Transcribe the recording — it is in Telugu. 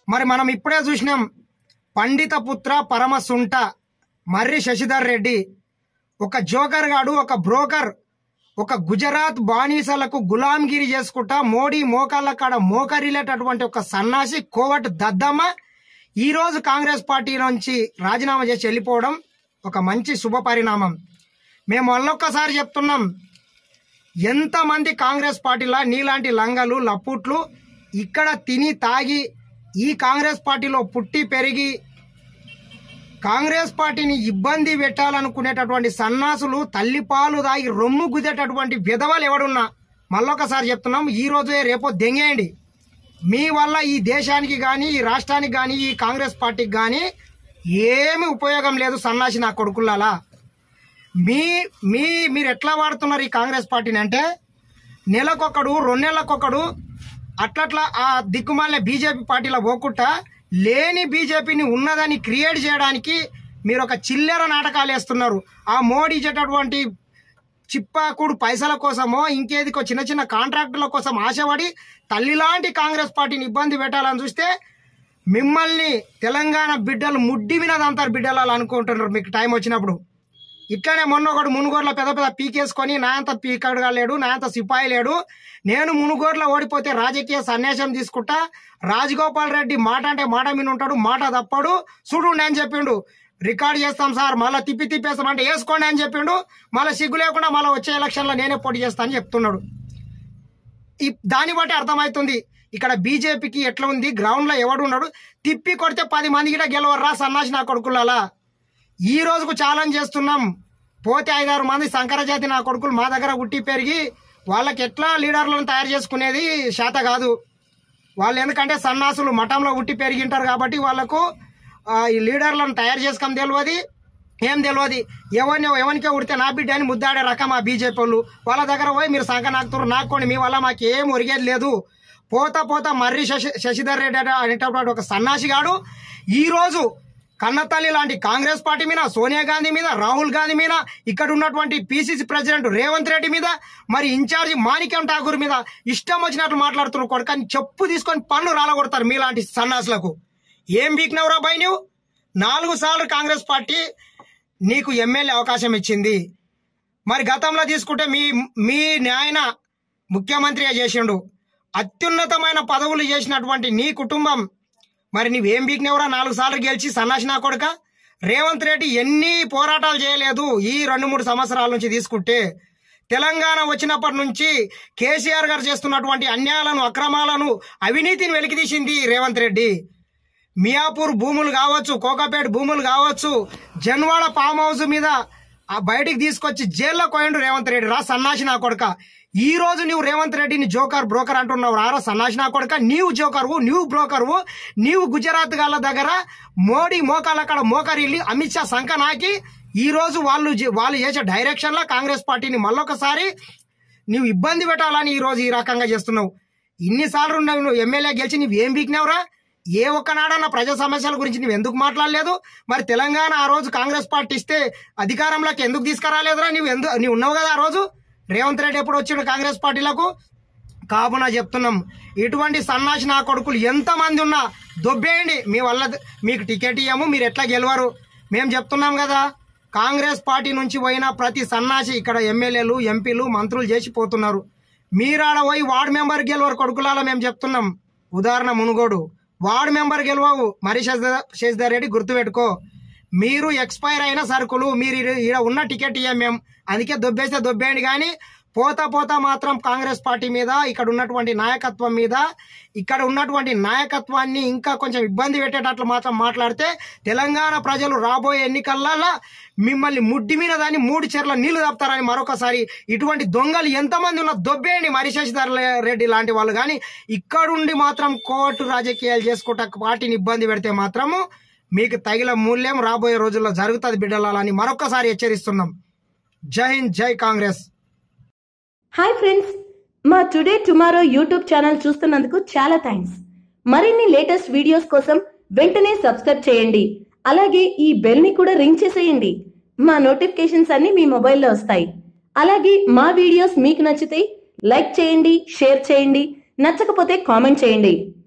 మరి మనం ఇప్పుడే చూసినాం పండిత పుత్ర పరమసుంట మర్రి శశిధర్ రెడ్డి ఒక జోకర్ గాడు ఒక బ్రోకర్ ఒక గుజరాత్ బానిసలకు గులాంగిరి చేసుకుంటా మోడీ మోకాళ్ళ కాడ మోకరిల్లేటటువంటి ఒక సన్నాసి కోవట్ దద్దమ్మ ఈ రోజు కాంగ్రెస్ పార్టీ నుంచి రాజీనామా చేసి వెళ్ళిపోవడం ఒక మంచి శుభ పరిణామం మేము మళ్ళొక్కసారి చెప్తున్నాం ఎంతమంది కాంగ్రెస్ పార్టీలా నీలాంటి లంగలు లప్పుట్లు ఇక్కడ తిని తాగి ఈ కాంగ్రెస్ పార్టీలో పుట్టి పెరిగి కాంగ్రెస్ పార్టీని ఇబ్బంది పెట్టాలనుకునేటటువంటి సన్నాసులు తల్లిపాలు దాగి రొమ్ము గుద్దేటటువంటి విధవలు ఎవడున్నా మళ్ళొకసారి చెప్తున్నాం ఈ రోజే రేపో దెంగేయండి మీ వల్ల ఈ దేశానికి కానీ ఈ రాష్ట్రానికి కానీ ఈ కాంగ్రెస్ పార్టీకి కానీ ఏమి ఉపయోగం లేదు సన్నాసి నా కొడుకులాలా మీ మీ మీరు ఎట్లా వాడుతున్నారు ఈ కాంగ్రెస్ పార్టీని అంటే నెలకొకడు రెండు నెలలకొకడు అట్లట్లా ఆ దిక్కుమాలిన బీజేపీ పార్టీలో పోకుండా లేని బీజేపీని ఉన్నదని క్రియేట్ చేయడానికి మీరు ఒక చిల్లర నాటకాలు వేస్తున్నారు ఆ మోడీ ఇచ్చేటటువంటి చిప్పాకుడు పైసల కోసమో ఇంకేదికో చిన్న చిన్న కాంట్రాక్టుల కోసం ఆశపడి తల్లిలాంటి కాంగ్రెస్ పార్టీని ఇబ్బంది పెట్టాలని చూస్తే మిమ్మల్ని తెలంగాణ బిడ్డలు ముడ్డి వినదంతారు బిడ్డలు అనుకుంటున్నారు మీకు టైం వచ్చినప్పుడు ఇట్లానే మొన్న ఒకడు మునుగోర్ల పెద్ద పెద్ద పీకేసుకొని నా అంత పీకడుగా లేడు నా అంత సిపాయి లేడు నేను మునుగోర్లో ఓడిపోతే రాజకీయ సన్యాసం తీసుకుంటా రాజగోపాల్ రెడ్డి మాట అంటే మాట మీద ఉంటాడు మాట తప్పడు చూడు అని చెప్పిండు రికార్డ్ చేస్తాం సార్ మళ్ళీ తిప్పి తిప్పేస్తాం అంటే వేసుకోండి అని చెప్పిండు మళ్ళీ సిగ్గు లేకుండా మళ్ళీ వచ్చే ఎలక్షన్లో నేనే పోటీ చేస్తా అని చెప్తున్నాడు ఈ దాన్ని బట్టి అర్థమవుతుంది ఇక్కడ బీజేపీకి ఎట్లా ఉంది గ్రౌండ్ లో ఎవడు ఉన్నాడు తిప్పి కొడితే పది మంది కూడా గెలవర్రా సన్నాసి నా కొడుకులాలా ఈ రోజుకు ఛాలెంజ్ చేస్తున్నాం పోతే ఐదారు మంది శంకరజాతి నా కొడుకులు మా దగ్గర ఉట్టి పెరిగి వాళ్ళకి ఎట్లా లీడర్లను తయారు చేసుకునేది శాత కాదు వాళ్ళు ఎందుకంటే సన్నాసులు మఠంలో ఉట్టి పెరిగింటారు కాబట్టి వాళ్ళకు ఆ, ఈ లీడర్లను తయారు చేసుకొని తెలియదు ఏం తెలియదు ఎవరిని ఎవరికే ఉడితే నా బిడ్డ అని ముద్దాడే రకం ఆ బీజేపీ వాళ్ళు వాళ్ళ దగ్గర పోయి మీరు సంఖ నాకుతారు నాకోండి మీ వల్ల మాకు ఏం ఒరిగేది లేదు పోతా పోతా మర్రి శశి శశిధర్ రెడ్డి అనే- అనేటటువంటి ఒక సన్నాసిగాడు ఈ రోజు కన్నతల్లి లాంటి కాంగ్రెస్ పార్టీ మీద సోనియా గాంధీ మీద రాహుల్ గాంధీ మీద ఇక్కడ ఉన్నటువంటి పిసిసి ప్రెసిడెంట్ రేవంత్ రెడ్డి మీద మరి ఇన్ఛార్జి మాణిక్యం ఠాకూర్ మీద ఇష్టం వచ్చినట్లు మాట్లాడుతున్నారు కొడుకని చెప్పు తీసుకొని పన్ను రాలగొడతారు మీలాంటి సన్నాసులకు ఏం బీక్నవరా బై నువ్వు నాలుగు సార్లు కాంగ్రెస్ పార్టీ నీకు ఎమ్మెల్యే అవకాశం ఇచ్చింది మరి గతంలో తీసుకుంటే మీ మీ నాయన ముఖ్యమంత్రిగా చేసిండు అత్యున్నతమైన పదవులు చేసినటువంటి నీ కుటుంబం మరి నీవేం బీక్నెవరా నాలుగు సార్లు గెలిచి సన్నాసి నా కొడుక రేవంత్ రెడ్డి ఎన్ని పోరాటాలు చేయలేదు ఈ రెండు మూడు సంవత్సరాల నుంచి తీసుకుంటే తెలంగాణ వచ్చినప్పటి నుంచి కేసీఆర్ గారు చేస్తున్నటువంటి అన్యాయాలను అక్రమాలను అవినీతిని వెలికితీసింది రేవంత్ రెడ్డి మియాపూర్ భూములు కావచ్చు కోకాపేట భూములు కావచ్చు జన్వాడ ఫామ్ హౌస్ మీద ఆ బయటికి తీసుకొచ్చి జైల్లో కోయండు రేవంత్ రెడ్డి రా సన్నాసి నా కొడుక ఈ రోజు నువ్వు రేవంత్ రెడ్డిని జోకర్ బ్రోకర్ అంటున్నావు రారా సన్నాసి నా కొడుక నీవు జోకర్వు నీవు బ్రోకర్వు నీవు గుజరాత్ గాళ్ళ దగ్గర మోడీ మోకాళ్ళ అక్కడ మోకరిల్లి అమిత్ షా సంఖ నాకి ఈ రోజు వాళ్ళు చే- వాళ్ళు చేసే డైరెక్షన్ లో కాంగ్రెస్ పార్టీని మళ్ళొకసారి నువ్వు ఇబ్బంది పెట్టాలని ఈ రోజు ఈ రకంగా చేస్తున్నావు ఇన్నిసార్లు ఉన్నావు నువ్వు ఎమ్మెల్యే గెలిచి నువ్వు ఏం బీకినావురా ఏ ఒక్కనాడన్న ప్రజా సమస్యల గురించి నువ్వు ఎందుకు మాట్లాడలేదు మరి తెలంగాణ ఆ రోజు కాంగ్రెస్ పార్టీ ఇస్తే అధికారంలోకి ఎందుకు తీసుకురాలేదురా నువ్వు ఎందుకు నువ్వు ఉన్నావు కదా ఆ రోజు రేవంత్ రెడ్డి ఎప్పుడు వచ్చిండు కాంగ్రెస్ పార్టీలకు కావున చెప్తున్నాం ఇటువంటి సన్నాసి నా కొడుకులు ఎంతమంది ఉన్నా దొబ్బేయండి మీ వల్ల మీకు టికెట్ ఇయ్యము మీరు ఎట్లా గెలవరు మేము చెప్తున్నాం కదా కాంగ్రెస్ పార్టీ నుంచి పోయిన ప్రతి సన్నాసి ఇక్కడ ఎమ్మెల్యేలు ఎంపీలు మంత్రులు చేసి పోతున్నారు మీరాడ పోయి వార్డు మెంబర్ గెలవరు కొడుకులాల మేము చెప్తున్నాం ఉదాహరణ మునుగోడు వార్డు మెంబర్ గెలవవు మరి శశిధర్ రెడ్డి గుర్తుపెట్టుకో మీరు ఎక్స్పైర్ అయిన సరుకులు మీరు ఈడ- ఈడ ఉన్న టికెట్ ఇయ్యం మేము అందుకే దొబ్బేస్తే దొబ్బేయండి కానీ పోతా పోతా మాత్రం కాంగ్రెస్ పార్టీ మీద ఇక్కడ ఉన్నటువంటి నాయకత్వం మీద ఇక్కడ ఉన్నటువంటి నాయకత్వాన్ని ఇంకా కొంచెం ఇబ్బంది పెట్టేటట్లు మాత్రం మాట్లాడితే తెలంగాణ ప్రజలు రాబోయే ఎన్నికల్లో మిమ్మల్ని ముడ్డి మీద దాన్ని మూడు చెర్ల నీళ్లు తప్పుతారని మరొకసారి ఇటువంటి దొంగలు ఎంతమంది ఉన్న దొబ్బేయండి మరి శశిధర్ రెడ్డి లాంటి వాళ్ళు కానీ ఇక్కడుండి మాత్రం కోర్టు రాజకీయాలు చేసుకుంటా పార్టీని ఇబ్బంది పెడితే మాత్రము మీకు తగిన మూల్యం రాబోయే రోజుల్లో జరుగుతుంది బిడ్డలని మరొకసారి హెచ్చరిస్తున్నాం జై హింద్ జై కాంగ్రెస్ హాయ్ ఫ్రెండ్స్ మా టుడే టుమారో యూట్యూబ్ ఛానల్ చూస్తున్నందుకు చాలా థ్యాంక్స్ మరిన్ని లేటెస్ట్ వీడియోస్ కోసం వెంటనే సబ్స్క్రైబ్ చేయండి అలాగే ఈ బెల్ ని కూడా రింగ్ చేసేయండి మా నోటిఫికేషన్స్ అన్ని మీ మొబైల్లో వస్తాయి అలాగే మా వీడియోస్ మీకు నచ్చితే లైక్ చేయండి షేర్ చేయండి నచ్చకపోతే కామెంట్ చేయండి